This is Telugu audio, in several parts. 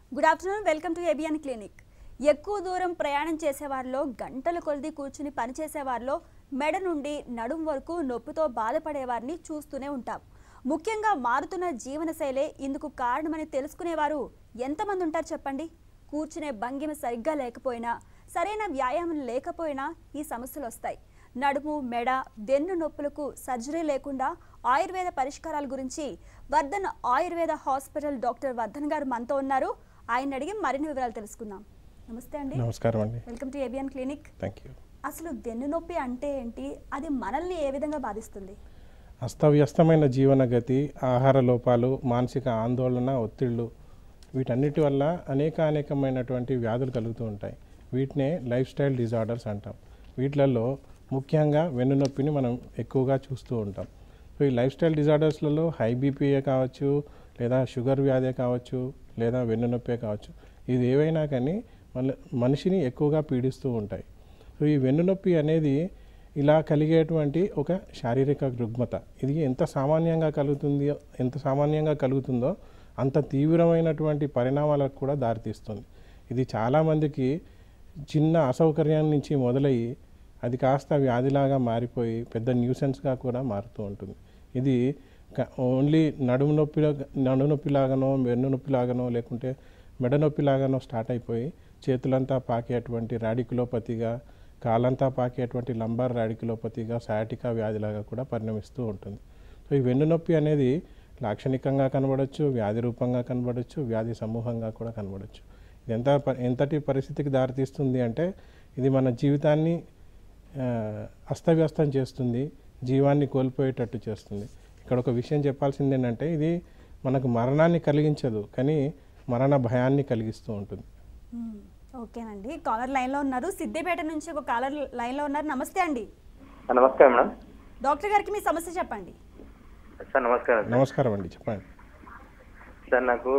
Good afternoon welcome to ABN clinic ఎక్కువ దూరం ప్రయాణం చేసేవారిలో గంటల కొలది కూర్చుని పనిచేసేవారిలో మెడ నుండి నడుం వరకు నొప్పితో బాధపడేవారిని చూస్తూనే ఉంటాం ముఖ్యంగా మారుతున్న జీవనశైలే ఇందుకు కారణమని తెలుసుకునేవారు ఎంతమంది ఉంటారు చెప్పండి కూర్చునే భంగిమ సరిగ్గా లేకపోయినా సరైన వ్యాయామం లేకపోయినా ఈ సమస్యలు వస్తాయి నడుము మెడ దెన్ను నొప్పులకు సర్జరీ లేకుండా ఆయుర్వేద పరిష్కారాల గురించి వర్ధన్ ఆయుర్వేద హాస్పిటల్ డాక్టర్ వర్ధన్ గారు మనతో ఉన్నారు ఆయన అడిగి మరిన్ని వివరాలు తెలుసుకుందాం నమస్తే అండి నమస్కారం అండి welcome to ABN clinic thank you అసలు దెన్ను నొప్పి అంటే ఏంటి అది మనల్ని ఏ విధంగా బాధిస్తుంది అస్తవ్యస్తమైన జీవన గతి ఆహార లోపాలు మానసిక ఆందోళన ఒత్తిళ్ళు వీటన్నిటి వల్ల అనేక అనేకమైనటువంటి వ్యాధులు కలుగుతూ ఉంటాయి వీటినే లైఫ్ స్టైల్ డిజార్డర్స్ అంటాం వీటిలలో ముఖ్యంగా వెన్నునొప్పిని మనం ఎక్కువగా చూస్తూ ఉంటాం సో ఈ లైఫ్ స్టైల్ డిజార్డర్స్లలో హై బీపీఏ కావచ్చు లేదా షుగర్ వ్యాధే కావచ్చు లేదా వెన్నునొప్పే కావచ్చు ఇది ఏవైనా కానీ మన మనిషిని ఎక్కువగా పీడిస్తూ ఉంటాయి సో ఈ వెన్నునొప్పి అనేది ఇలా కలిగేటువంటి ఒక శారీరక రుగ్మత ఇది ఎంత సామాన్యంగా కలుగుతుంది ఎంత సామాన్యంగా కలుగుతుందో అంత తీవ్రమైనటువంటి పరిణామాలకు కూడా దారితీస్తుంది ఇది చాలామందికి చిన్న అసౌకర్యం నుంచి మొదలయ్యి అది కాస్త వ్యాధిలాగా మారిపోయి పెద్ద న్యూసెన్స్గా కూడా మారుతూ ఉంటుంది ఇది క- ఓన్లీ నడుము నొప్పిలో నడుము నొప్పిలాగానో వెన్ను నొప్పిలాగానో లేకుంటే మెడ నొప్పిలాగానో స్టార్ట్ అయిపోయి చేతులంతా పాకేటువంటి రాడికులోపతిగా కాలంతా పాకేటువంటి లంబార్ రాడికులోపతిగా సయాటికా వ్యాధిలాగా కూడా పరిణమిస్తూ ఉంటుంది సో ఈ వెన్ను నొప్పి అనేది లాక్షణికంగా కనబడవచ్చు వ్యాధి రూపంగా కనబడవచ్చు వ్యాధి సమూహంగా కూడా కనబడవచ్చు ఇది ఎంత ప- ఎంతటి పరిస్థితికి దారితీస్తుంది అంటే ఇది మన జీవితాన్ని ఆ, అస్తవ్యస్తం చేస్తుంది జీవాన్ని కోల్పోయేటట్టు చేస్తుంది ఇక్కడ ఒక విషయం చెప్పాల్సింది ఏంటంటే ఇది మనకు మరణాన్ని కలిగించదు కానీ మరణ భయాన్ని కలిగిస్తూ ఉంటుంది మ్మ్. ఓకేనండి కాలర్ లైన్లో ఉన్నారు సిద్దిపేట నుంచి ఒక కాలర్ లైన్లో ఉన్నారు నమస్తే అండి నమస్కారం మేడం డాక్టర్ గారికి మీ సమస్య చెప్పండి సార్ నమస్కారం సార్. నమస్కారం అండి చెప్పండి సార్ నాకు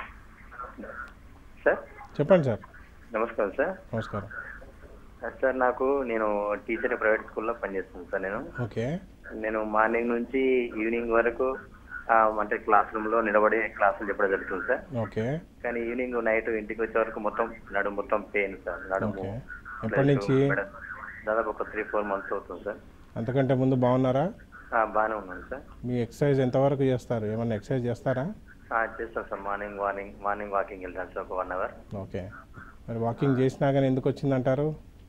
సార్ చెప్పండి సార్ నమస్కారం సార్ నమస్కారం సార్ నాకు నేను టీచర్ ప్రైవేట్ స్కూల్లో పనిచేస్తున్నాను సార్ నేను ఓకే నేను మార్నింగ్ నుంచి ఈవినింగ్ వరకు ఆ, అంటే క్లాస్ రూమ్ లో నిలబడి క్లాసులు చెప్పడం జరుగుతుంది సార్ ఓకే కానీ ఈవినింగ్ నైట్ ఇంటికి వచ్చే వరకు మొత్తం నడుము మొత్తం పెయిన్ సార్ నడుము ఓకే. ఎప్పటి నుంచి? మెడ. దాదాపు ఒక త్రీ ఫోర్ మంత్స్ అవుతుంది సార్ అంతకంటే ముందు బాగున్నారా ఆ, బాగానే ఉన్నాను సార్ మీ ఎక్సర్సైజ్ ఎంతవరకు చేస్తారు ఏమన్నా ఎక్సర్సైజ్ చేస్తారా ఆ, చేస్తాను sir morning morning morning walking వెళ్తాను సార్ ఒక వన్ అవర్ ఓకే మరి వాకింగ్ చేసినా కానీ ఎందుకు వచ్చిందంటారు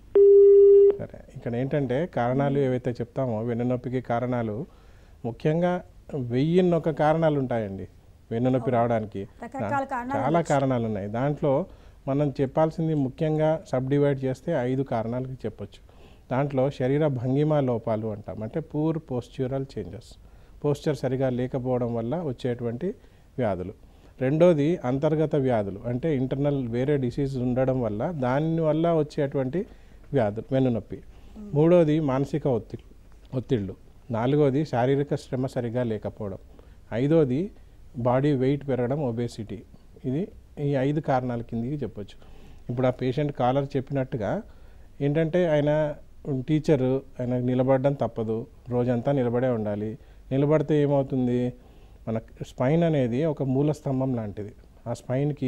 సరే ఇక్కడ ఏంటంటే కారణాలు ఏవైతే చెప్తామో వెన్నునొప్పికి కారణాలు ముఖ్యంగా వెయ్యిన్నొక కారణాలు ఉంటాయండి వెన్నునొప్పి రావడానికి రకరకాల కారణాలు చాలా కారణాలు ఉన్నాయి దాంట్లో మనం చెప్పాల్సింది ముఖ్యంగా సబ్ డివైడ్ చేస్తే ఐదు కారణాలకి చెప్పొచ్చు దాంట్లో శరీర భంగిమ లోపాలు అంటాం అంటే పూర్ పోస్చ్యూరల్ చేంజెస్ పోస్చర్ సరిగా లేకపోవడం వల్ల వచ్చేటువంటి వ్యాధులు రెండోది అంతర్గత వ్యాధులు అంటే ఇంటర్నల్ వేరే డిసీజ్ ఉండడం వల్ల దానివల్ల వచ్చేటువంటి వ్యాధులు వెన్నునొప్పి మూడోది మానసిక ఒత్తిడి ఒత్తిళ్ళు నాలుగోది శారీరక శ్రమ సరిగా లేకపోవడం ఐదోది బాడీ వెయిట్ పెరగడం ఒబేసిటీ ఇది ఈ ఐదు కారణాల కిందికి చెప్పొచ్చు ఇప్పుడు ఆ పేషెంట్ కాలర్ చెప్పినట్టుగా ఏంటంటే ఆయన టీచరు ఆయన నిలబడడం తప్పదు రోజంతా నిలబడే ఉండాలి నిలబడితే ఏమవుతుంది మన స్పైన్ అనేది ఒక మూల స్తంభం లాంటిది ఆ స్పైన్కి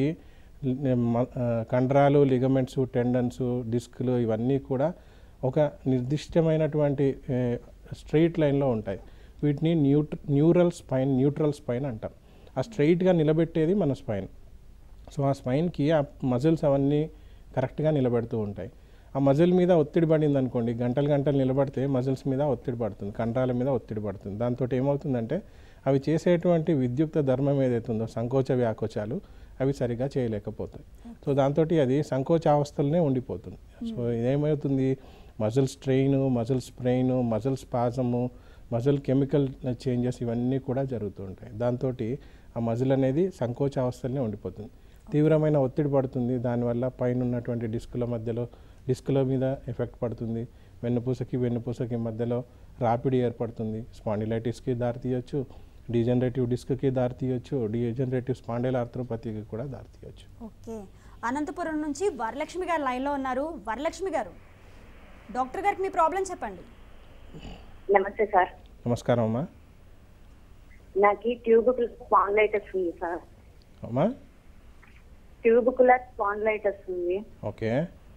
మ- ఆ, కండరాలు లిగమెంట్స్ టెండన్స్ డిస్క్లు ఇవన్నీ కూడా ఒక నిర్దిష్టమైనటువంటి స్ట్రెయిట్ లైన్లో ఉంటాయి వీటిని న్యూట్ న్యూరల్ స్పైన్ న్యూట్రల్ స్పైన్ అంటాం ఆ స్ట్రైట్గా నిలబెట్టేది మన స్పైన్ సో ఆ స్పైన్కి ఆ మజిల్స్ అవన్నీ కరెక్ట్గా నిలబెడుతూ ఉంటాయి ఆ మజిల్ మీద ఒత్తిడి పడింది అనుకోండి గంటలు గంటలు నిలబడితే మజిల్స్ మీద ఒత్తిడి పడుతుంది కండరాల మీద ఒత్తిడి పడుతుంది దాంతో ఏమవుతుందంటే అవి చేసేటువంటి విద్యుక్త ధర్మం ఏదైతే ఉందో సంకోచ వ్యాకోచాలు అవి సరిగా చేయలేకపోతాయి సో దాంతో అది సంకోచావస్థలనే ఉండిపోతుంది సో ఇదేమవుతుంది muscle strain muscle sprain muscle spasm muscle chemical changes ఇవన్నీ కూడా జరుగుతూ ఉంటాయి దాంతో ఆ మజిల్ అనేది సంకోచావస్థలనే ఉండిపోతుంది తీవ్రమైన ఒత్తిడి పడుతుంది దానివల్ల పైన ఉన్నటువంటి డిస్కుల మధ్యలో డిస్కుల మీద ఎఫెక్ట్ పడుతుంది వెన్నుపూసకి వెన్నుపూసకి మధ్యలో రాపిడి ఏర్పడుతుంది స్పాండిలైటిస్కి దారితీయొచ్చు డీజనరేటివ్ డిస్క్కి దారితీయొచ్చు డీజనరేటివ్ స్పాండైల్ ఆర్థ్రోపతికి కూడా దారితీయొచ్చు ఓకే అనంతపురం నుంచి వరలక్ష్మి గారు లైన్లో ఉన్నారు వరలక్ష్మి గారు డాక్టర్ గారికి మీ ప్రాబ్లం చెప్పండి నమస్తే సార్ నమస్కారం అమ్మా నాకు ట్యూబ్ స్పాండ్లైటిస్ ఉంది సార్ అమ్మా ట్యూబుకులర్ స్పాండ్లైటస్ ఉంది okay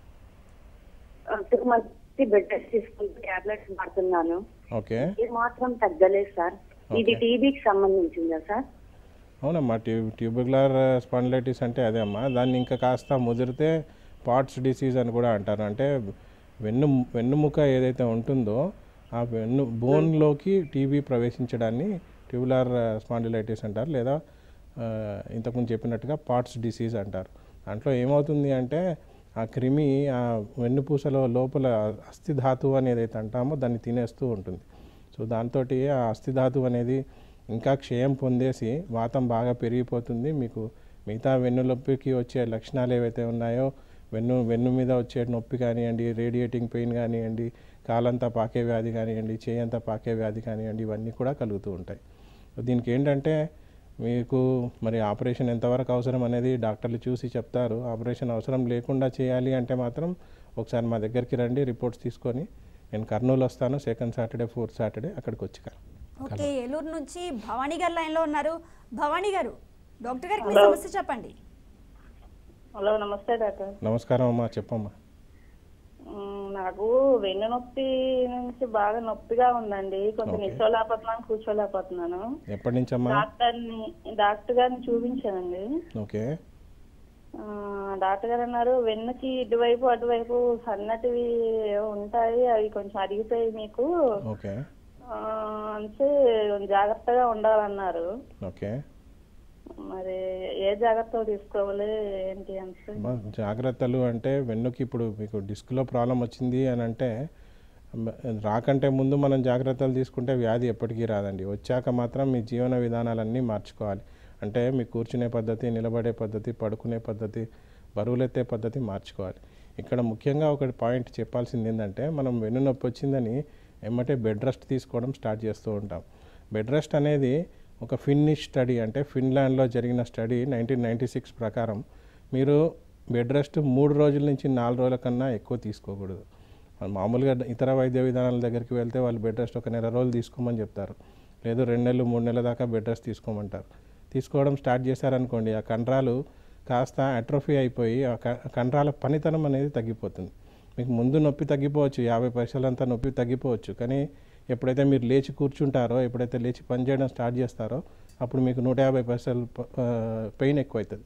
two months bed rest తీసుకుంటూ టాబ్లెట్స్ వాడుతున్నాను ఓకే ఇది మాత్రం తగ్గలేదు సార్ ఇది Okay. టీబీకి సంబంధించిందా సార్ అవునమ్మా ట్యూ ట్యూబులర్ స్పాండిలైటిస్ అంటే అదే అమ్మా దాన్ని ఇంకా కాస్త ముదిరితే పాట్స్ డిసీజ్ అని కూడా అంటారు అంటే వెన్ను వెన్నుముక ఏదైతే ఉంటుందో ఆ వెన్ను బోన్లోకి టీబీ ప్రవేశించడాన్ని ట్యూబులర్ స్పాండిలైటిస్ అంటారు లేదా ఆ, ఇంతకుముందు చెప్పినట్టుగా పాట్స్ డిసీజ్ అంటారు దాంట్లో ఏమవుతుంది అంటే ఆ క్రిమి ఆ వెన్నుపూసలో లోపల అస్థి ధాతువు అని ఏదైతే అంటామో దాన్ని తినేస్తూ ఉంటుంది సో దాంతో ఆ అస్థి ధాతువు అనేది ఇంకా క్షయం పొందేసి వాతం బాగా పెరిగిపోతుంది మీకు మిగతా వెన్ను నొప్పికి వచ్చే లక్షణాలు ఏవైతే ఉన్నాయో వెన్ను వెన్ను మీద వచ్చే నొప్పి కానివ్వండి రేడియేటింగ్ పెయిన్ కానివ్వండి కాలంతా పాకే వ్యాధి కానివ్వండి చేయంతా పాకే వ్యాధి కానివ్వండి ఇవన్నీ కూడా కలుగుతూ ఉంటాయి సో దీనికి ఏంటంటే మీకు మరి ఆపరేషన్ ఎంతవరకు అవసరం అనేది డాక్టర్లు చూసి చెప్తారు ఆపరేషన్ అవసరం లేకుండా చేయాలి అంటే మాత్రం ఒకసారి మా దగ్గరికి రండి రిపోర్ట్స్ తీసుకొని నేను కర్నూలు వస్తాను సెకండ్ సాటర్డే ఫోర్త్ సాటర్డే అక్కడికి వచ్చి కలు- ఓకే ఏలూరు నుంచి భవానీ గారు లైన్లో ఉన్నారు భవానీ గారు డాక్టర్ గారికి మీ హలో. సమస్య చెప్పండి హలో నమస్తే డాక్టర్ నమస్కారం అమ్మా చెప్పమ్మా మ్, నాకు వెన్ను నొప్పి నుంచి బాగా నొప్పిగా ఉందండి కొంచెం ఓకే. నిల్చోలేకపోతున్నాను కూర్చోలేకపోతున్నాను ఎప్పటి నుంచమ్మా డాక్టర్ని డాక్టర్ గారిని చూపించానండి ఓకే ఆ, డాక్టర్ గారు అన్నారు వెన్నుకి ఇటువైపు అటువైపు సన్నటివి ఉంటాయి అవి కొంచెం అరిగిపోయి మీకు ఓకే ఆ, అంటే జాగ్రత్తగా ఉండాలన్నారు ఓకే మరి ఏ జాగ్రత్తలు తీసుకోవాలి ఏంటి అంటే అమ్మా, జాగ్రత్తలు అంటే వెన్నుకి ఇప్పుడు మీకు డిస్క్లో ప్రాబ్లం వచ్చింది అని అంటే మ- రాకంటే ముందు మనం జాగ్రత్తలు తీసుకుంటే వ్యాధి ఎప్పటికీ రాదండి వచ్చాక మాత్రం మీ జీవన విధానాలన్నీ మార్చుకోవాలి అంటే మీ కూర్చునే పద్ధతి నిలబడే పద్ధతి పడుకునే పద్ధతి బరువులెత్తే పద్ధతి మార్చుకోవాలి ఇక్కడ ముఖ్యంగా ఒక పాయింట్ చెప్పాల్సింది ఏంటంటే మనం వెన్ను నొప్పి వచ్చిందని ఎమ్మటే బెడ్ రెస్ట్ తీసుకోవడం స్టార్ట్ చేస్తూ ఉంటాం బెడ్ రెస్ట్ అనేది ఒక ఫిన్నిష్ స్టడీ అంటే ఫిన్లాండ్లో జరిగిన స్టడీ నైన్టీన్ నైంటీ సిక్స్ ప్రకారం మీరు బెడ్ రెస్ట్ మూడు రోజుల నుంచి నాలుగు రోజుల కన్నా ఎక్కువ తీసుకోకూడదు మన మామూలుగా ఇతర వైద్య విధానాల దగ్గరికి వెళ్తే వాళ్ళు బెడ్ రెస్ట్ ఒక నెల రోజులు తీసుకోమని చెప్తారు లేదు రెండు నెలలు మూడు నెలల దాకా బెడ్ రెస్ట్ తీసుకోమంటారు తీసుకోవడం స్టార్ట్ చేశారనుకోండి ఆ కండరాలు కాస్త అట్రోఫీ అయిపోయి ఆ క- కండరాల పనితనం అనేది తగ్గిపోతుంది మీకు ముందు నొప్పి తగ్గిపోవచ్చు యాభై పైసలంతా నొప్పి తగ్గిపోవచ్చు కానీ ఎప్పుడైతే మీరు లేచి కూర్చుంటారో ఎప్పుడైతే లేచి పని చేయడం స్టార్ట్ చేస్తారో అప్పుడు మీకు నూట యాభై పైసలు పెయిన్ ఎక్కువవుతుంది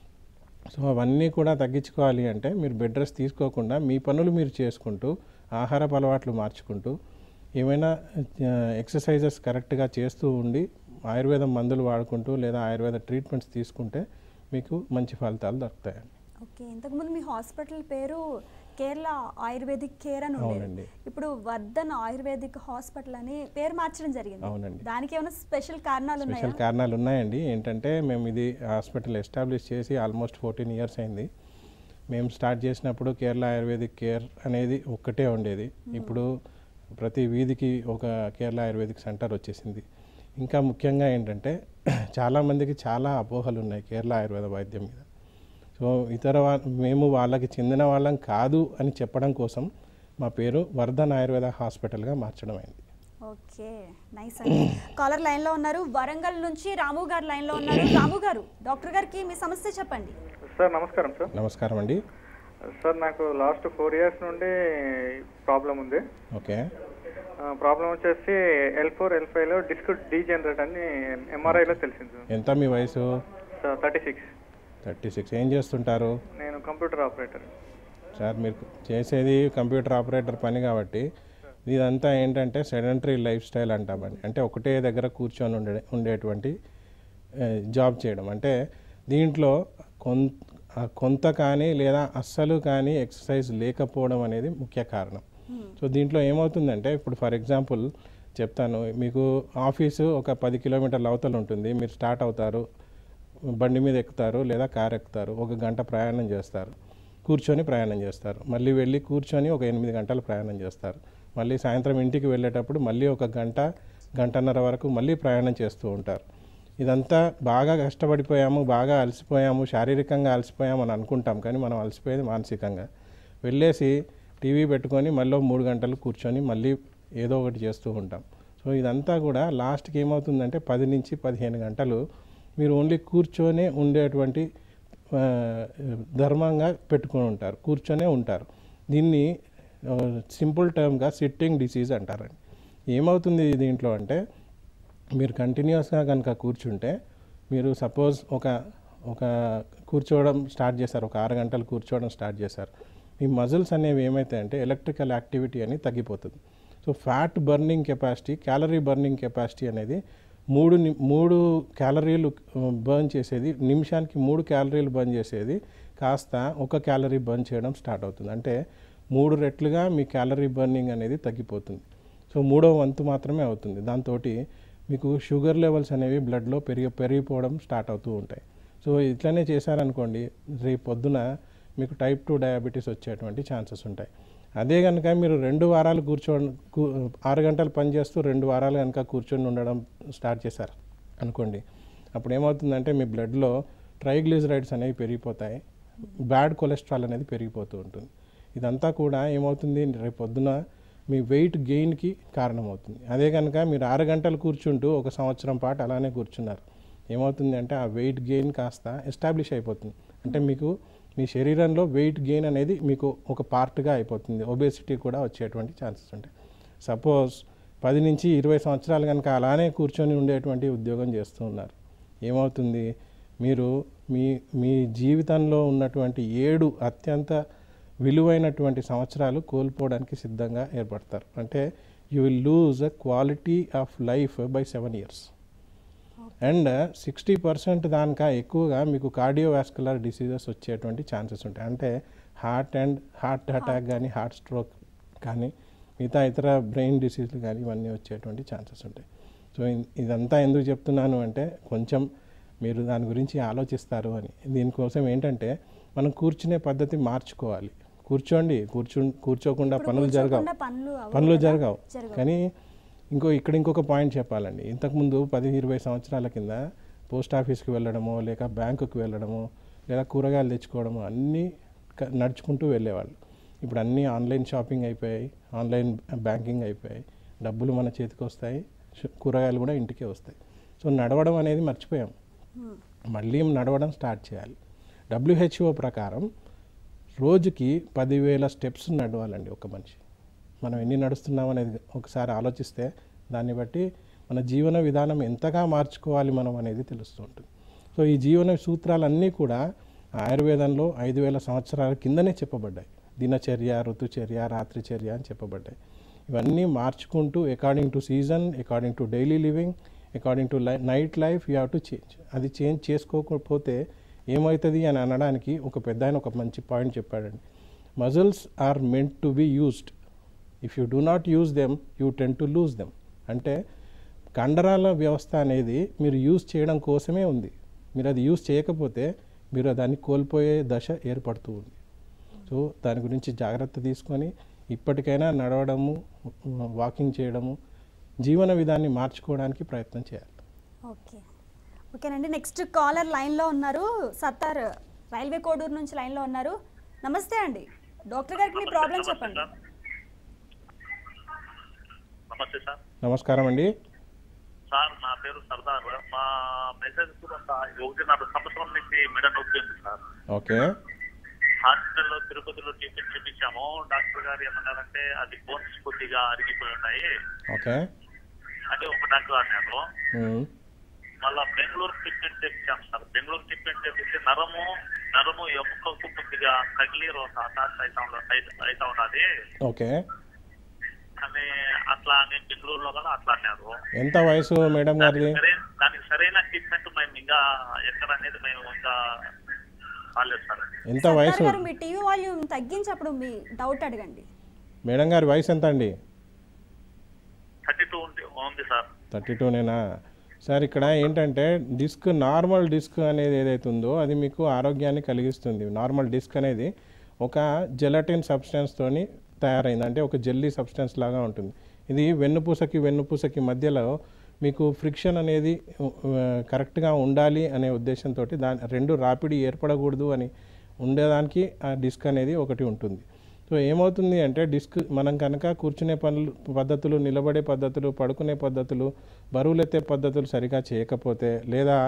సో అవన్నీ కూడా తగ్గించుకోవాలి అంటే మీరు బెడ్ రెస్ట్ తీసుకోకుండా మీ పనులు మీరు చేసుకుంటూ ఆహారపు అలవాట్లు మార్చుకుంటూ ఏమైనా ఎక్సర్సైజెస్ కరెక్ట్గా చేస్తూ ఉండి ఆయుర్వేదం మందులు వాడుకుంటూ లేదా ఆయుర్వేద ట్రీట్మెంట్స్ తీసుకుంటే మీకు మంచి ఫలితాలు దొరుకుతాయండి ఓకే ఇంతకుముందు మీ హాస్పిటల్ పేరు కేరళ ఆయుర్వేదిక్ కేర్ అని ఉండేది అవునండి. ఇప్పుడు వర్ధన్ ఆయుర్వేదిక్ హాస్పిటల్ అని పేరు మార్చడం జరిగింది అవునండి. దానికి ఏమైనా స్పెషల్ కారణాలు ఉన్నాయా స్పెషల్ కారణాలు ఉన్నాయండి ఏంటంటే మేము ఇది హాస్పిటల్ ఎస్టాబ్లిష్ చేసి ఆల్మోస్ట్ ఫోర్టీన్ ఇయర్స్ అయింది మేము స్టార్ట్ చేసినప్పుడు కేరళ ఆయుర్వేదిక్ కేర్ అనేది ఒక్కటే ఉండేది ఇప్పుడు ప్రతి వీధికి ఒక కేరళ ఆయుర్వేదిక్ సెంటర్ వచ్చేసింది ఇంకా ముఖ్యంగా ఏంటంటే చాలామందికి చాలా అపోహలు ఉన్నాయి కేరళ ఆయుర్వేద వైద్యం మీద సో ఇతర వా మేము వాళ్ళకి చెందిన వాళ్ళం కాదు అని చెప్పడం కోసం మా పేరు వర్ధన్ ఆయుర్వేద హాస్పిటల్గా మార్చడం అయింది ఓకే నైస్ అండి కాలర్ లైన్లో ఉన్నారు వరంగల్ నుంచి రాము గారు లైన్లో ఉన్నారు రాము గారు డాక్టర్ గారికి మీ సమస్య చెప్పండి సార్ నమస్కారం సార్ నమస్కారం అండి సార్ నాకు లాస్ట్ ఫోర్ ఇయర్స్ నుండి ప్రాబ్లం ఉంది ఓకే ప్రాబ్లం వచ్చేసి ఎల్ ఫోర్ ఎల్ ఫైవ్లో డిస్క్ డీజనరేట్ అని ఎంఆర్ఐలో తెలిసింది ఎంత మీ వయసు sir thirty six thirty six ఏం చేస్తుంటారు నేను కంప్యూటర్ ఆపరేటర్ సార్ మీరు చేసేది కంప్యూటర్ ఆపరేటర్ పని కాబట్టి ఇదంతా ఏంటంటే సెడెంటరీ లైఫ్ స్టైల్ అంటామని అంటే ఒకటే దగ్గర కూర్చొని ఉండే ఉండేటువంటి ఏ, జాబ్ చేయడం అంటే దీంట్లో కొంత కొంత కానీ లేదా అస్సలు కానీ ఎక్సర్సైజ్ లేకపోవడం అనేది ముఖ్య కారణం సో దీంట్లో ఏమవుతుందంటే ఇప్పుడు ఫర్ ఎగ్జాంపుల్ చెప్తాను మీకు ఆఫీసు ఒక పది కిలోమీటర్ల అవతల ఉంటుంది మీరు స్టార్ట్ అవుతారు బండి మీద ఎక్కుతారు లేదా కార్ ఎక్కుతారు ఒక గంట ప్రయాణం చేస్తారు కూర్చొని ప్రయాణం చేస్తారు మళ్ళీ వెళ్ళి కూర్చొని ఒక ఎనిమిది గంటలు ప్రయాణం చేస్తారు మళ్ళీ సాయంత్రం ఇంటికి వెళ్ళేటప్పుడు మళ్ళీ ఒక గంట గంటన్నర వరకు మళ్ళీ ప్రయాణం చేస్తూ ఉంటారు ఇదంతా బాగా కష్టపడిపోయాము బాగా అలసిపోయాము శారీరకంగా అలసిపోయాము అని అనుకుంటాం కానీ మనం అలసిపోయేది మానసికంగా వెళ్ళేసి టీవీ పెట్టుకొని మళ్ళీ మూడు గంటలు కూర్చొని మళ్ళీ ఏదో ఒకటి చేస్తూ ఉంటాం సో ఇదంతా కూడా లాస్ట్కి ఏమవుతుందంటే పది నుంచి పదిహేను గంటలు మీరు ఓన్లీ కూర్చొనే ఉండేటువంటి ఆ, ధర్మంగా పెట్టుకొని ఉంటారు కూర్చొనే ఉంటారు దీన్ని సింపుల్ టర్మ్గా సిట్టింగ్ డిసీజ్ అంటారండి ఏమవుతుంది దీంట్లో అంటే మీరు కంటిన్యూస్గా కనుక కూర్చుంటే మీరు సపోజ్ ఒక ఒక కూర్చోవడం స్టార్ట్ చేశారు ఒక ఆరు గంటలు కూర్చోవడం స్టార్ట్ చేశారు మీ మజిల్స్ అనేవి ఏమవుతాయంటే ఎలక్ట్రికల్ యాక్టివిటీ అని తగ్గిపోతుంది so fat burning capacity calorie burning capacity అనేది మూడు ని- మూడు క్యాలరీలు బర్న్ చేసేది నిమిషానికి మూడు క్యాలరీలు బర్న్ చేసేది కాస్త ఒక క్యాలరీ బర్న్ చేయడం స్టార్ట్ అవుతుంది అంటే మూడు రెట్లుగా మీ క్యాలరీ బర్నింగ్ అనేది తగ్గిపోతుంది సో మూడో వంతు మాత్రమే అవుతుంది దాంతో మీకు షుగర్ లెవెల్స్ అనేవి బ్లడ్లో పెరిగి పెరిగిపోవడం స్టార్ట్ అవుతూ ఉంటాయి సో ఇట్లనే చేశారనుకోండి రేపు పొద్దున మీకు టైప్ టూ డయాబెటీస్ వచ్చేటువంటి ఛాన్సెస్ ఉంటాయి అదే కనుక మీరు రెండు వారాలు కూర్చోండి కూ- ఆరు గంటలు పని చేస్తూ రెండు వారాలు కనుక కూర్చొని ఉండడం స్టార్ట్ చేశారు అనుకోండి అప్పుడు ఏమవుతుందంటే మీ బ్లడ్లో ట్రైగ్లిజరైడ్స్ అనేవి పెరిగిపోతాయి బ్యాడ్ కొలెస్ట్రాల్ అనేది పెరిగిపోతూ ఉంటుంది ఇదంతా కూడా ఏమవుతుంది రేపు పొద్దున మీ వెయిట్ గెయిన్కి కారణమవుతుంది అదే కనుక మీరు ఆరు గంటలు కూర్చుంటూ ఒక సంవత్సరం పాటు అలానే కూర్చున్నారు ఏమవుతుంది అంటే ఆ వెయిట్ గెయిన్ కాస్త ఎస్టాబ్లిష్ అయిపోతుంది అంటే మీకు మీ శరీరంలో వెయిట్ గెయిన్ అనేది మీకు ఒక పార్ట్గా అయిపోతుంది ఒబేసిటీ కూడా వచ్చేటువంటి ఛాన్సెస్ ఉంటాయి సపోజ్ పది నుంచి ఇరవై సంవత్సరాలు కనుక అలానే కూర్చొని ఉండేటువంటి ఉద్యోగం చేస్తూ ఉన్నారు ఏమవుతుంది మీరు మీ మీ జీవితంలో ఉన్నటువంటి ఏడు అత్యంత విలువైనటువంటి సంవత్సరాలు కోల్పోవడానికి సిద్ధంగా ఏర్పడతారు అంటే you will lose a quality of life by seven years and sixty percent దానిక ఎక్కువగా మీకు కార్డియోవాస్కులర్ డిసీజెస్ వచ్చేటువంటి ఛాన్సెస్ ఉంటాయి అంటే హార్ట్ అండ్ హార్ట్ అటాక్ కానీ హార్ట్ స్ట్రోక్ కానీ మిగతా ఇతర బ్రెయిన్ డిసీజ్లు కానీ ఇవన్నీ వచ్చేటువంటి ఛాన్సెస్ ఉంటాయి సో ఇ- ఇదంతా ఎందుకు చెప్తున్నాను అంటే కొంచెం మీరు దాని గురించి ఆలోచిస్తారు అని దీనికోసం ఏంటంటే మనం కూర్చునే పద్ధతి మార్చుకోవాలి కూర్చోండి కూర్చో కూర్చోకుండా ఇప్పుడు పనులు జరగవు కూర్చోకుండా పనులు అవ్వవు పనులు కదా? జరగవు జరగవు. కానీ ఇంకో ఇక్కడ ఇంకొక పాయింట్ చెప్పాలండి ఇంతకుముందు పది ఇరవై సంవత్సరాల కింద పోస్ట్ ఆఫీస్కి వెళ్ళడమో లేక బ్యాంకుకి వెళ్ళడమో లేదా కూరగాయలు తెచ్చుకోవడమో అన్నీ క- నడుచుకుంటూ వెళ్ళేవాళ్ళు ఇప్పుడు అన్నీ ఆన్లైన్ షాపింగ్ అయిపోయాయి ఆన్లైన్ బ్యాంకింగ్ అయిపోయాయి డబ్బులు మన చేతికి వస్తాయి షు- కూరగాయలు కూడా ఇంటికే వస్తాయి సో నడవడం అనేది మర్చిపోయాం మళ్ళీ నడవడం స్టార్ట్ చేయాలి డబ్ల్యూహెచ్ఓ ప్రకారం రోజుకి పదివేల స్టెప్స్ నడవాలండి ఒక మనిషి మనం ఎన్ని నడుస్తున్నాం అనేది ఒకసారి ఆలోచిస్తే దాన్ని బట్టి మన జీవన విధానం ఎంతగా మార్చుకోవాలి మనం అనేది తెలుస్తూ ఉంటుంది సో ఈ జీవన సూత్రాలన్నీ కూడా ఆయుర్వేదంలో ఐదు వేల సంవత్సరాల కిందనే చెప్పబడ్డాయి దినచర్య ఋతుచర్య రాత్రిచర్య అని చెప్పబడ్డాయి ఇవన్నీ మార్చుకుంటూ according to season according to daily living according to lie night life you have to change అది చేంజ్ చేసుకోకపోతే ఏమవుతుంది అని అనడానికి ఒక పెద్ద ఆయన ఒక మంచి పాయింట్ చెప్పాడండి muscles are meant to be used if you do not use them you tend to lose them అంటే కండరాల వ్యవస్థ అనేది మీరు యూజ్ చేయడం కోసమే ఉంది మీరు అది యూజ్ చేయకపోతే మీరు దాన్ని కోల్పోయే దశ ఏర్పడుతూ ఉంది సో దాని గురించి జాగ్రత్త తీసుకొని ఇప్పటికైనా నడవడము వాకింగ్ చేయడము జీవన విధాన్ని మార్చుకోవడానికి ప్రయత్నం చేయాలి ఓకే ఓకేనండి నెక్స్ట్ కాలర్ లైన్లో ఉన్నారు సత్తార్ రైల్వే కోడూరు నుంచి లైన్లో ఉన్నారు నమస్తే అండి డాక్టర్ గారికి మీ ప్రాబ్లం చెప్పండి నమస్తే సార్ నమస్కారం అండి సార్ నా పేరు సర్దార్ మా మెసేజ్ కొంత ఒకటిన్నర సంవత్సరం నుంచి మెడ నొప్పి ఉంది సార్ ఓకే హాస్పిటల్లో తిరుపతిలో ట్రీట్మెంట్ చేయించాము డాక్టర్ గారు ఏమన్నారంటే అది బోన్స్ కొద్దిగా అరిగిపోయి ఉన్నాయి ఓకే అంటే ఒక డాక్టర్ అన్నారు ఉమ్, మళ్ళా బెంగళూరు ట్రీట్మెంట్ చేయించాం సార్ బెంగళూరు ట్రీట్మెంట్ చేపిస్తే నరము నరము ఎముకకు కొద్దిగా కగిలి అటాచ్ అవుతా ఉన్నది అవుతా ఉన్నది ఓకే అని అట్లా అని బెంగళూరులో కూడా అట్లా అన్నారు ఎంత వయసు మేడం గారిది దానికి సరైన దానికి సరైన ట్రీట్మెంట్ మేము ఇంకా ఎక్కడ అనేది మేము ఇంకా కాలేదు సార్ ఎంత సత్తార్ వయసు గారు మీ టీవీ వాల్యూమ్ తగ్గించి అప్పుడు మీ డౌట్ అడగండి మేడం గారి వయసు ఎంత అండి థర్టీ టూ ఉంది ఉంది సార్ థర్టీ టూనేనా సార్ ఇక్కడ ఏంటంటే డిస్క్ నార్మల్ డిస్క్ అనేది ఏదైతే ఉందో అది మీకు ఆరోగ్యాన్ని కలిగిస్తుంది నార్మల్ డిస్క్ అనేది ఒక జెలటిన్ సబ్స్టెన్స్తోని తయారైంది అంటే ఒక జెల్లీ సబ్స్టెన్స్ లాగా ఉంటుంది ఇది వెన్నుపూసకి వెన్నుపూసకి మధ్యలో మీకు ఫ్రిక్షన్ అనేది కరెక్ట్గా ఉండాలి అనే ఉద్దేశంతో దాని రెండు రాపిడి ఏర్పడకూడదు అని ఉండేదానికి ఆ డిస్క్ అనేది ఒకటి ఉంటుంది సో ఏమవుతుంది అంటే డిస్క్ మనం కనుక కూర్చునే పనులు పద్ధతులు నిలబడే పద్ధతులు పడుకునే పద్ధతులు బరువులెత్తే పద్ధతులు సరిగా చేయకపోతే లేదా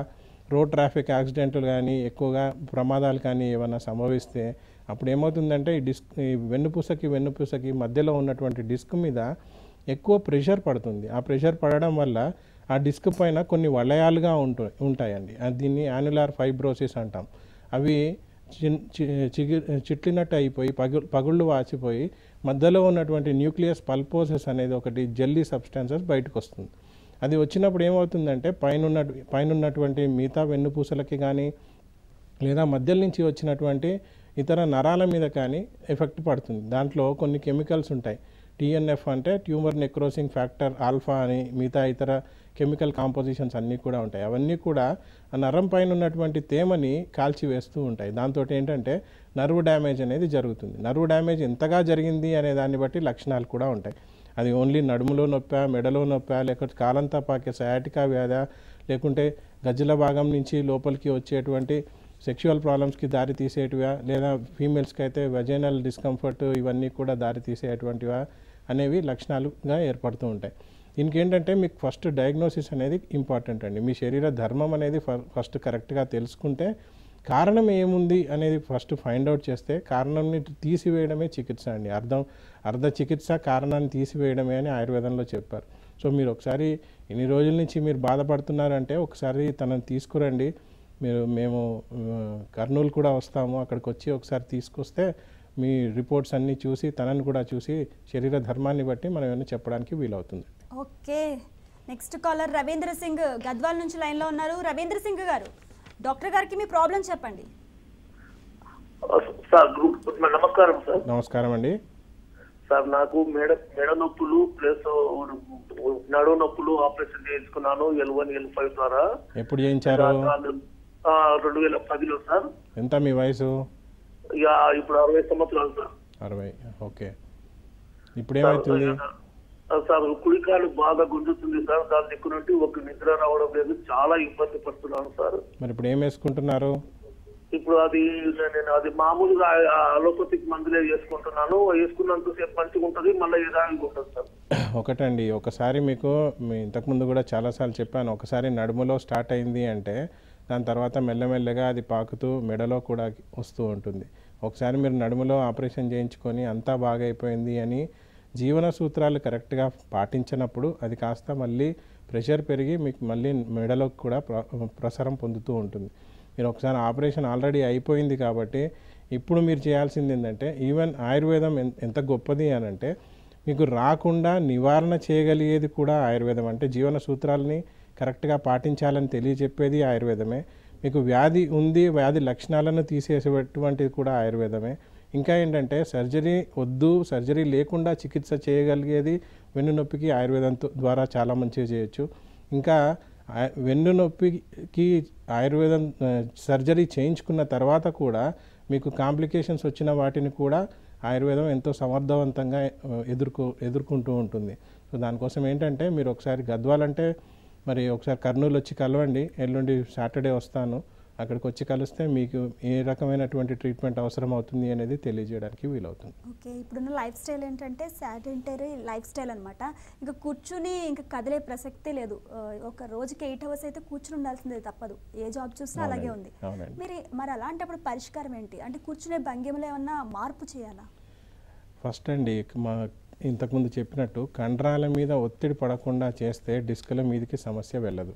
రోడ్ ట్రాఫిక్ యాక్సిడెంట్లు కానీ ఎక్కువగా ప్రమాదాలు కానీ ఏమైనా సంభవిస్తే అప్పుడు ఏమవుతుందంటే ఈ డిస్క్ ఈ వెన్నుపూసకి వెన్నుపూసకి మధ్యలో ఉన్నటువంటి డిస్క్ మీద ఎక్కువ ప్రెషర్ పడుతుంది ఆ ప్రెషర్ పడడం వల్ల ఆ డిస్క్ పైన కొన్ని వలయాలుగా ఉంటు ఉంటాయండి అది దీన్ని యాన్యులార్ ఫైబ్రోసిస్ అంటాం అవి చిన్- చి- చిగి చిట్లినట్టు అయిపోయి పగు పగుళ్ళు వాచిపోయి మధ్యలో ఉన్నటువంటి న్యూక్లియస్ పల్పోసెస్ అనేది ఒకటి జెల్లీ సబ్స్టాన్సెస్ బయటకు వస్తుంది అది వచ్చినప్పుడు ఏమవుతుందంటే పైన ఉన్న పైన ఉన్నటువంటి మిగతా వెన్నుపూసలకి కానీ లేదా మధ్యలో నుంచి వచ్చినటువంటి ఇతర నరాల మీద కానీ ఎఫెక్ట్ పడుతుంది దాంట్లో కొన్ని కెమికల్స్ ఉంటాయి టీఎన్ఎఫ్ అంటే ట్యూమర్ నెక్రోసింగ్ ఫ్యాక్టర్ ఆల్ఫా అని మిగతా ఇతర కెమికల్ కాంపోజిషన్స్ అన్నీ కూడా ఉంటాయి అవన్నీ కూడా ఆ నరం పైన ఉన్నటువంటి తేమని కాల్చివేస్తూ ఉంటాయి దాంతో ఏంటంటే నర్వ్ డ్యామేజ్ అనేది జరుగుతుంది నర్వ్ డ్యామేజ్ ఎంతగా జరిగింది అనే దాన్ని బట్టి లక్షణాలు కూడా ఉంటాయి అది ఓన్లీ నడుములో నొప్పా మెడలో నొప్పా లేకపోతే కాలంతా పాకే సయాటికా వ్యాధ లేకుంటే గజ్జల భాగం నుంచి లోపలికి వచ్చేటువంటి సెక్షువల్ ప్రాబ్లమ్స్కి దారి తీసేటివా లేదా ఫీమేల్స్కి అయితే వెజైనల్ డిస్కంఫర్ట్ ఇవన్నీ కూడా దారి తీసేటువంటివా అనేవి లక్షణాలుగా ఏర్పడుతూ ఉంటాయి దీనికి ఏంటంటే మీకు ఫస్ట్ డయాగ్నోసిస్ అనేది ఇంపార్టెంట్ అండి మీ శరీర ధర్మం అనేది ఫ- ఫస్ట్ కరెక్ట్గా తెలుసుకుంటే కారణం ఏముంది అనేది ఫస్ట్ ఫైండ్ అవుట్ చేస్తే కారణాన్ని తీసివేయడమే చికిత్స అండి అర్థం అర్ధ చికిత్స కారణాన్ని తీసివేయడమే అని ఆయుర్వేదంలో చెప్పారు సో మీరు ఒకసారి ఇన్ని రోజుల నుంచి మీరు బాధపడుతున్నారంటే ఒకసారి తనని తీసుకురండి మీరు మేము ఆ, కర్నూలు కూడా వస్తాము అక్కడికి వచ్చి ఒకసారి తీసుకొస్తే మీ రిపోర్ట్స్ అన్నీ చూసి తనని కూడా చూసి శరీర ధర్మాన్ని బట్టి మనం ఏమైనా చెప్పడానికి వీలవుతుంది okay next caller Ravindra Singh Gadwal నుంచి లైన్లో ఉన్నారు రవీంద్ర సింగ్ గారు డాక్టర్ గారికి మీ ప్రాబ్లం చెప్పండి సార్ గ్రూప్ నమస్కారం సార్ నమస్కారం అండి సార్ నాకు మెడ మెడ నొప్పులు ప్లస్ నడు నొప్పులు ఆపరేషన్ చేయించుకున్నాను ఎల్ వన్ ఎల్ ఫైవ్ ద్వారా ఎప్పుడు చేయించారు ఆ, రెండు వేల పదిలో సార్ ఎంత మీ వయసు ఇక ఇప్పుడు అరవై సంవత్సరాలు సార్ అరవై ఓకే ఇప్పుడు ఏమవుతుంది ఆ, సార్ కుడికాలు బాగా గుంజుతుంది సార్ దాని దిక్కు నుండి ఒక నిద్ర రావడం లేదు చాలా ఇబ్బంది పడుతున్నాను సార్ మరి ఇప్పుడు ఏం వేసుకుంటున్నారు ఇప్పుడు అది నేను అది మామూలుగా అలోపతిక్ మందులే వేసుకుంటున్నాను వేసుకున్నంతసేపు మంచిగా ఉంటుంది మళ్ళీ యథావిగా ఉంటుంది సార్ ఒకటండి ఒకసారి మీకు మీ ఇంతకుముందు కూడా చాలాసార్లు చెప్పాను ఒకసారి నడుములో స్టార్ట్ అయింది అంటే దాని తర్వాత మెల్లమెల్లగా అది పాకుతూ మెడలో కూడా వస్తూ ఉంటుంది ఒకసారి మీరు నడుములో ఆపరేషన్ చేయించుకొని అంతా బాగా అయిపోయింది అని జీవన సూత్రాలు కరెక్ట్గా పాటించినప్పుడు అది కాస్త మళ్ళీ ప్రెషర్ పెరిగి మీకు మళ్ళీ మెడలోకి కూడా ప్ర ప్రసారం పొందుతూ ఉంటుంది మీరు ఒకసారి ఆపరేషన్ ఆల్రెడీ అయిపోయింది కాబట్టి ఇప్పుడు మీరు చేయాల్సింది ఏంటంటే ఈవెన్ ఆయుర్వేదం ఎన్- ఎంత గొప్పది అని అంటే మీకు రాకుండా నివారణ చేయగలిగేది కూడా ఆయుర్వేదం అంటే జీవన సూత్రాలని కరెక్ట్గా పాటించాలని తెలియజెప్పేది ఆయుర్వేదమే మీకు వ్యాధి ఉంది వ్యాధి లక్షణాలను తీసేసేటువంటిది కూడా ఆయుర్వేదమే ఇంకా ఏంటంటే సర్జరీ వద్దు సర్జరీ లేకుండా చికిత్స చేయగలిగేది వెన్నునొప్పికి ఆయుర్వేదంతో ద్వారా చాలా మంచిగా చేయొచ్చు ఇంకా ఆ- వెన్నునొప్పికి ఆయుర్వేదం ఆ, సర్జరీ చేయించుకున్న తర్వాత కూడా మీకు కాంప్లికేషన్స్ వచ్చిన వాటిని కూడా ఆయుర్వేదం ఎంతో సమర్థవంతంగా ఆ, ఎదుర్కో ఎదుర్కొంటూ ఉంటుంది సో దానికోసం ఏంటంటే మీరు ఒకసారి గద్వాలంటే మరి ఒకసారి కర్నూలు వచ్చి కలవండి ఎల్లుండి సాటర్డే వస్తాను అక్కడికి వచ్చి కలిస్తే మీకు ఏ రకమైనటువంటి ట్రీట్మెంట్ అవసరం అవుతుంది అనేది తెలియజేయడానికి వీలవుతుంది ఓకే ఇప్పుడున్న లైఫ్ స్టైల్ ఏంటంటే శాడెంటరీ లైఫ్ స్టైల్ అనమాట ఇంకా కూర్చుని ఇంకా కదిలే ప్రసక్తే లేదు ఆ, ఒక రోజుకి ఎయిట్ అవర్స్ అయితే కూర్చుని ఉండాల్సిందే తప్పదు ఏ జాబ్ చూసినా అలాగే ఉంది అవునండి, అవునండి. మరి మరి అలాంటప్పుడు పరిష్కారం ఏంటి అంటే కూర్చునే భంగిమలో ఏమన్నా మార్పు చేయాలా ఫస్ట్ అండి మా ఇంతకుముందు చెప్పినట్టు కండరాల మీద ఒత్తిడి పడకుండా చేస్తే డిస్కుల మీదకి సమస్య వెళ్ళదు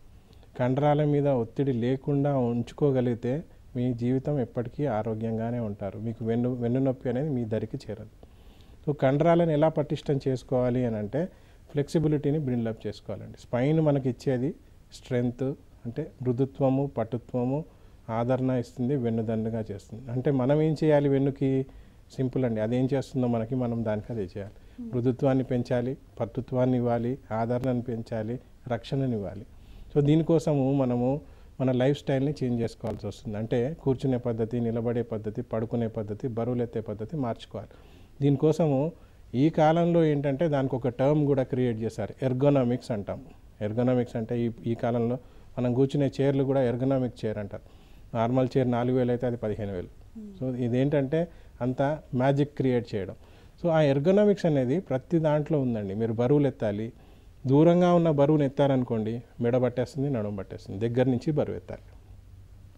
కండరాల మీద ఒత్తిడి లేకుండా ఉంచుకోగలిగితే మీ జీవితం ఎప్పటికీ ఆరోగ్యంగానే ఉంటారు మీకు వెన్ను వెన్నునొప్పి అనేది మీ దరికి చేరదు సో కండరాలను ఎలా పటిష్టం చేసుకోవాలి అని అంటే ఫ్లెక్సిబిలిటీని బిల్డప్ చేసుకోవాలండి స్పైన్ మనకి ఇచ్చేది స్ట్రెంగ్త్ అంటే మృదుత్వము పటుత్వము ఆదరణ ఇస్తుంది వెన్నుదండుగా చేస్తుంది అంటే మనం ఏం చేయాలి వెన్నుకి సింపుల్ అండి అదేం చేస్తుందో మనకి మనం దానికి అదే చేయాలి మృదుత్వాన్ని పెంచాలి పట్టుత్వాన్ని ఇవ్వాలి ఆదరణను పెంచాలి రక్షణని ఇవ్వాలి సో దీనికోసము మనము మన లైఫ్ స్టైల్ని చేంజ్ చేసుకోవాల్సి వస్తుంది అంటే కూర్చునే పద్ధతి నిలబడే పద్ధతి పడుకునే పద్ధతి బరువులు ఎత్తే పద్ధతి మార్చుకోవాలి దీనికోసము ఈ కాలంలో ఏంటంటే దానికి ఒక టర్మ్ కూడా క్రియేట్ చేశారు ఎర్గోనామిక్స్ అంటాం ఎర్గోనామిక్స్ అంటే ఈ ఈ కాలంలో మనం కూర్చునే చైర్లు కూడా ఎర్గోనామిక్ చైర్ అంటారు నార్మల్ చైర్ నాలుగు వేలు అయితే అది పదిహేను వేలు సో ఇదేంటంటే అంత మ్యాజిక్ క్రియేట్ చేయడం సో ఆ ఎర్గోనామిక్స్ అనేది ప్రతి దాంట్లో ఉందండి మీరు బరువులు ఎత్తాలి దూరంగా ఉన్న బరువును ఎత్తారనుకోండి మెడ పట్టేస్తుంది నడుము పట్టేస్తుంది దగ్గర నుంచి బరువు ఎత్తాలి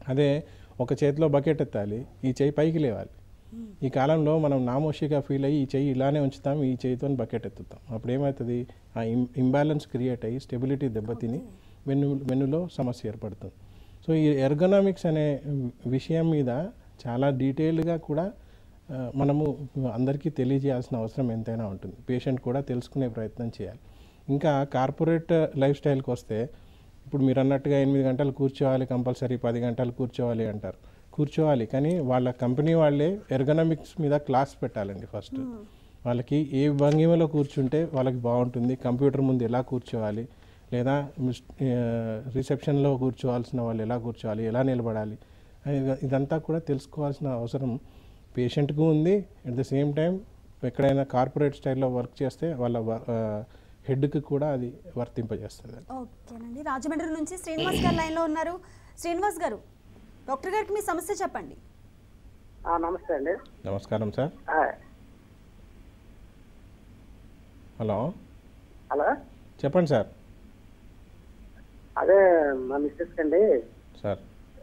అదే ఒక చేతిలో బకెట్ ఎత్తాలి ఈ చేయి పైకి లేవాలి ఈ కాలంలో మనం నామోషిగా ఫీల్ అయ్యి ఈ చెయ్యి ఇలానే ఉంచుతాం ఈ చేయితో బకెట్ ఎత్తుతాం అప్పుడు ఏమవుతుంది ఆ ఇం ఇంబ్యాలెన్స్ క్రియేట్ అయ్యి స్టెబిలిటీ దెబ్బతిని వెన్ను వెన్నులో సమస్య ఏర్పడుతుంది సో ఈ ఎర్గనామిక్స్ అనే విషయం మీద చాలా డీటెయిల్డ్గా కూడా ఆ, మనము అందరికీ తెలియజేయాల్సిన అవసరం ఎంతైనా ఉంటుంది పేషెంట్ కూడా తెలుసుకునే ప్రయత్నం చేయాలి ఇంకా కార్పొరేట్ లైఫ్ స్టైల్కి వస్తే ఇప్పుడు మీరు అన్నట్టుగా ఎనిమిది గంటలు కూర్చోవాలి కంపల్సరీ పది గంటలు కూర్చోవాలి అంటారు కూర్చోవాలి కానీ వాళ్ళ కంపెనీ వాళ్ళే ఎర్గనామిక్స్ మీద క్లాస్ పెట్టాలండి ఫస్ట్ వాళ్ళకి ఏ భంగిమలో కూర్చుంటే వాళ్ళకి బాగుంటుంది కంప్యూటర్ ముందు ఎలా కూర్చోవాలి లేదా మిస్- ఆ, రిసెప్షన్లో కూర్చోవాల్సిన వాళ్ళు ఎలా కూర్చోవాలి ఎలా నిలబడాలి ఇద- ఇదంతా కూడా తెలుసుకోవాల్సిన అవసరం పేషెంట్కు ఉంది అట్ ద సేమ్ టైం ఎక్కడైనా కార్పొరేట్ స్టైల్లో వర్క్ చేస్తే వాళ్ళ హెడ్కి కూడా అది వర్తింపజేస్తుంది ఓకేనండి రాజమండ్రి నుంచి శ్రీనివాస్ గారు లైన్లో ఉన్నారు శ్రీనివాస్ గారు డాక్టర్ గారికి మీ సమస్య చెప్పండి నమస్తే అండి నమస్కారం సార్ హలో హలో చెప్పండి సార్ అదే మా మిస్సెస్ అండి సార్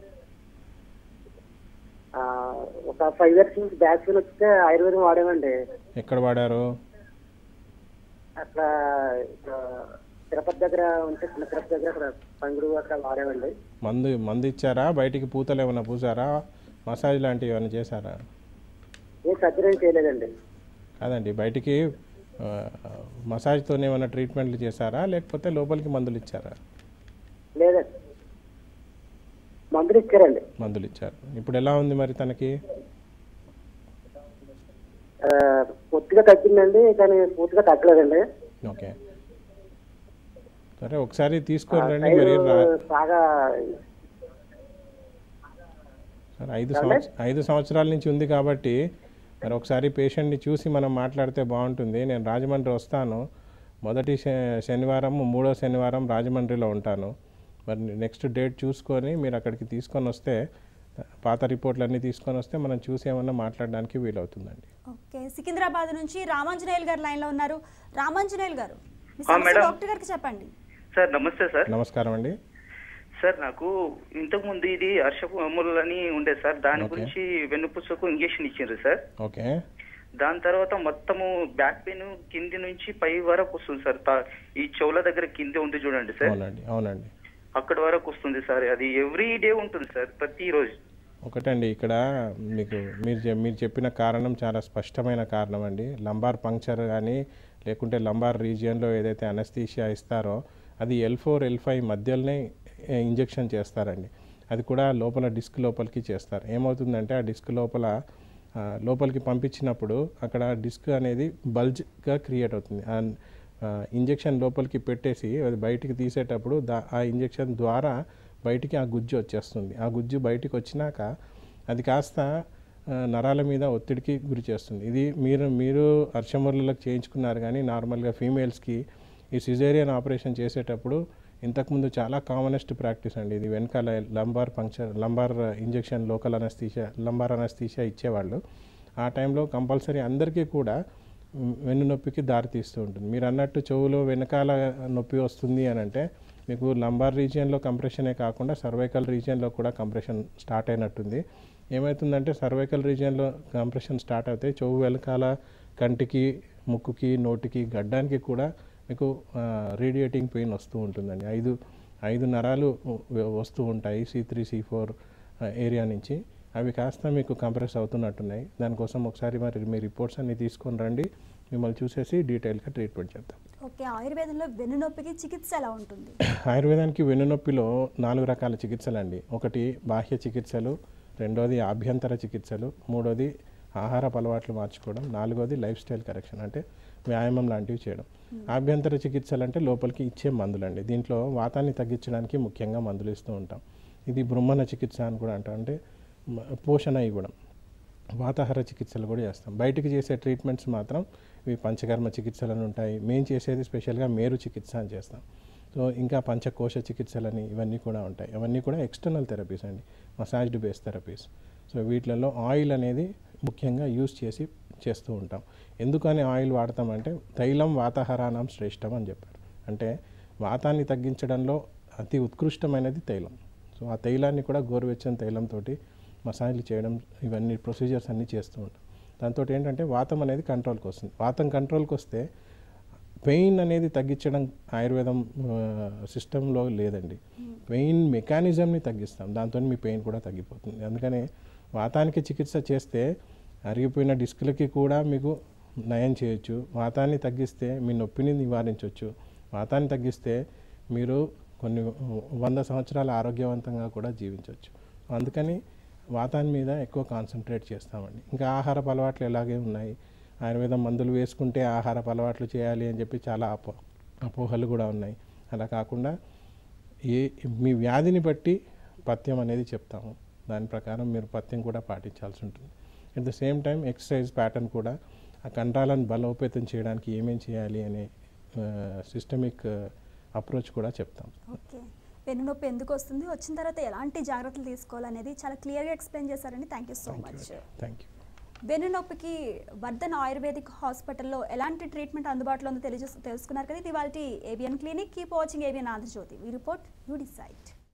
ఆ, ఒక ఫైవ్ ఇయర్స్ నుంచి బ్యాక్ పెయిన్ వస్తే ఆయుర్వేదం వాడామండి ఎక్కడ వాడారు అక్కడ ఆ, తిరుపతి దగ్గర ఉంటే చిన్న తిరుపతి దగ్గర అక్కడ పంగుడు అక్కడ వాడామండి మందు మందు ఇచ్చారా బయటికి పూతలు ఏమైనా పూసారా మసాజ్ లాంటివి ఏమైనా చేశారా ఏ సర్జరీ ఏం చేయలేదండి కాదండి బయటికి ఆ, మసాజ్తో ఏమైనా ట్రీట్మెంట్లు చేశారా లేకపోతే లోపలికి మందులు ఇచ్చారా లేదండి మందులు ఇచ్చారండి మందులు ఇచ్చారు ఇప్పుడు ఎలా ఉంది మరి తనకి ఆ, పూర్తిగా తగ్గిందండి కానీ పూర్తిగా తగ్గలేదండి ఓకే సరే ఒకసారి తీసుకొని ఆ, రండి సైడు మరి రా- బాగా సరే ఐదు సంవత్స ఐదు సంవత్సరాల నుంచి ఉంది కాబట్టి మరి ఒకసారి పేషెంట్ని చూసి మనం మాట్లాడితే బాగుంటుంది నేను రాజమండ్రి వస్తాను మొదటి శ- శనివారం మూడో శనివారం రాజమండ్రిలో ఉంటాను మరి నెక్స్ట్ డేట్ చూసుకొని మీరు అక్కడికి తీసుకొని వస్తే పాత రిపోర్ట్లన్నీ తీసుకొని వస్తే మనం చూసి ఏమన్నా మాట్లాడడానికి వీలవుతుందండి ఓకే సికింద్రాబాద్ నుంచి రామాంజనేయులు గారు లైన్లో ఉన్నారు రామాంజనేయులు గారు మీ ఆ, సమస్య మేడం. డాక్టర్ గారికి చెప్పండి సార్ నమస్తే సార్ నమస్కారం అండి సార్ నాకు ఇంతకు ముందు ఇది హర్షపు అమ్ములు అని ఉండే సార్ దాని ఓకే. గురించి వెన్నుపూసకు ఇంజెక్షన్ ఇచ్చిండ్రు సార్ ఓకే దాని తర్వాత మొత్తము బ్యాక్ పెయిన్ కింది నుంచి పై వరకు వస్తుంది సార్ తా- ఈ చెవుల దగ్గర కింద ఉంది చూడండి సార్ అవునండి అవునండి అక్కడి వరకు వస్తుంది సార్ అది ఎవ్రీ డే ఉంటుంది సార్ ప్రతిరోజు ఒకటండి ఇక్కడ మీకు మీరు చె- మీరు చెప్పిన కారణం చాలా స్పష్టమైన కారణం అండి లంబార్ పంక్చర్ కానీ లేకుంటే లంబార్ రీజియన్లో ఏదైతే అనస్థీషియా ఇస్తారో అది ఎల్ ఫోర్ ఎల్ ఫైవ్ మధ్యలోనే ఇంజెక్షన్ చేస్తారండి అది కూడా లోపల డిస్క్ లోపలికి చేస్తారు ఏమవుతుందంటే ఆ డిస్క్ లోపల ఆ, లోపలికి పంపించినప్పుడు అక్కడ డిస్క్ అనేది బల్జ్గా క్రియేట్ అవుతుంది ఆ ఇంజెక్షన్ లోపలికి పెట్టేసి అది బయటికి తీసేటప్పుడు దా ఆ ఇంజెక్షన్ ద్వారా బయటికి ఆ గుజ్జు వచ్చేస్తుంది ఆ గుజ్జు బయటికి వచ్చినాక అది కాస్త ఆ, నరాల మీద ఒత్తిడికి గురి చేస్తుంది ఇది మీరు మీరు హర్షమురళలకు చేయించుకున్నారు కానీ నార్మల్గా ఫీమేల్స్కి ఈ సిజేరియన్ ఆపరేషన్ చేసేటప్పుడు ఇంతకుముందు చాలా కామనెస్ట్ ప్రాక్టీస్ అండి ఇది వెనకాల lumbar puncture lumbar injection local anaesthesia lumbar anaesthesia ఇచ్చేవాళ్ళు ఆ టైంలో కంపల్సరీ అందరికీ కూడా మ్, వెన్ను నొప్పికి దారితీస్తూ ఉంటుంది మీరు అన్నట్టు చెవులో వెనకాల నొప్పి వస్తుంది అని అంటే మీకు లంబార్ రీజియన్లో కంప్రెషనే కాకుండా సర్వైకల్ రీజియన్లో కూడా కంప్రెషన్ స్టార్ట్ అయినట్టుంది ఏమవుతుందంటే సర్వైకల్ రీజియన్లో కంప్రెషన్ స్టార్ట్ అవుతాయి చెవు వెనకాల కంటికి ముక్కుకి నోటికి గడ్డానికి కూడా మీకు రేడియేటింగ్ పెయిన్ వస్తూ ఉంటుందండి ఐదు ఐదు నరాలు వ- వస్తూ ఉంటాయి C three C four area నుంచి అవి కాస్త మీకు కంప్రెస్ అవుతున్నట్టున్నాయి దానికోసం ఒకసారి మరి మీ రిపోర్ట్స్ అన్ని తీసుకొని రండి మిమ్మల్ని చూసేసి డీటెయిల్గా ట్రీట్మెంట్ చేద్దాం ఓకే ఆయుర్వేదంలో వెన్నునొప్పికి చికిత్స ఎలా ఉంటుంది ఆయుర్వేదానికి వెన్నునొప్పిలో నాలుగు రకాల చికిత్సలు అండి ఒకటి బాహ్య చికిత్సలు రెండోది ఆభ్యంతర చికిత్సలు మూడోది ఆహారపు అలవాట్లు మార్చుకోవడం నాలుగోది లైఫ్ స్టైల్ కరెక్షన్ అంటే వ్యాయామం లాంటివి చేయడం ఆభ్యంతర చికిత్సలు అంటే లోపలికి ఇచ్చే మందులండి దీంట్లో వాతాన్ని తగ్గించడానికి ముఖ్యంగా మందులు ఇస్తూ ఉంటాం ఇది బృమ్మణ చికిత్స అని కూడా అంటాం అంటే మ- పోషణ ఇవ్వడం వాతాహార చికిత్సలు కూడా చేస్తాం బయటికి చేసే ట్రీట్మెంట్స్ మాత్రం ఇవి పంచకర్మ చికిత్సలని ఉంటాయి మేము చేసేది స్పెషల్గా మేరు చికిత్స అని చేస్తాం సో ఇంకా పంచకోశ చికిత్సలని ఇవన్నీ కూడా ఉంటాయి అవన్నీ కూడా ఎక్స్టర్నల్ థెరపీస్ అండి మసాజ్డ్ బేస్ థెరపీస్ సో వీటిలలో ఆయిల్ అనేది ముఖ్యంగా యూస్ చేసి చేస్తూ ఉంటాం ఎందుకని ఆయిల్ వాడతామంటే తైలం వాతాహారానం శ్రేష్టం అని చెప్పారు అంటే వాతాన్ని తగ్గించడంలో అతి ఉత్కృష్టమైనది తైలం సో ఆ తైలాన్ని కూడా గోరువెచ్చని తైలంతో మసాజ్లు చేయడం ఇవన్నీ ప్రొసీజర్స్ అన్నీ చేస్తూ ఉంటాం దాంతో ఏంటంటే వాతం అనేది కంట్రోల్కి వస్తుంది వాతం కంట్రోల్కి వస్తే పెయిన్ అనేది తగ్గించడం ఆయుర్వేదం సిస్టంలో లేదండి పెయిన్ మెకానిజంని తగ్గిస్తాం దాంతో మీ పెయిన్ కూడా తగ్గిపోతుంది అందుకని వాతానికి చికిత్స చేస్తే అరిగిపోయిన డిస్కులకి కూడా మీకు నయం చేయొచ్చు వాతాన్ని తగ్గిస్తే మీ నొప్పిని నివారించవచ్చు వాతాన్ని తగ్గిస్తే మీరు కొన్ని వంద సంవత్సరాల ఆరోగ్యవంతంగా కూడా జీవించవచ్చు అందుకని వాతాన్ని మీద ఎక్కువ కాన్సన్ట్రేట్ చేస్తామండి ఇంకా ఆహారపు అలవాట్లు ఎలాగే ఉన్నాయి ఆయుర్వేదం మందులు వేసుకుంటే ఆహారపు అలవాట్లు చేయాలి అని చెప్పి చాలా అపో అపోహలు కూడా ఉన్నాయి అలా కాకుండా ఏ మీ వ్యాధిని బట్టి పథ్యం అనేది చెప్తాము దాని ప్రకారం మీరు పథ్యం కూడా పాటించాల్సి ఉంటుంది at the same time exercise pattern కూడా ఆ కండరాలను బలోపేతం చేయడానికి ఏమేం చేయాలి అనే సిస్టమిక్ అప్రోచ్ కూడా చెప్తాం ఓకే వెన్నునొప్పి ఎందుకు వస్తుంది వచ్చిన తర్వాత ఎలాంటి జాగ్రత్తలు తీసుకోవాలనేది చాలా క్లియర్గా ఎక్స్ప్లెయిన్ చేశారండి thank you so much thank you వెన్నునొప్పికి వర్ధన్ ఆయుర్వేదిక్ హాస్పిటల్లో ఎలాంటి ట్రీట్మెంట్ అందుబాటులో ఉందో తెలియజే తెలుసుకున్నారు కదా ఇది వాళ్ళ ABN clinic keep watching ABN Andhrajyothy ఈ రిపోర్ట్ యూ డిసైడ్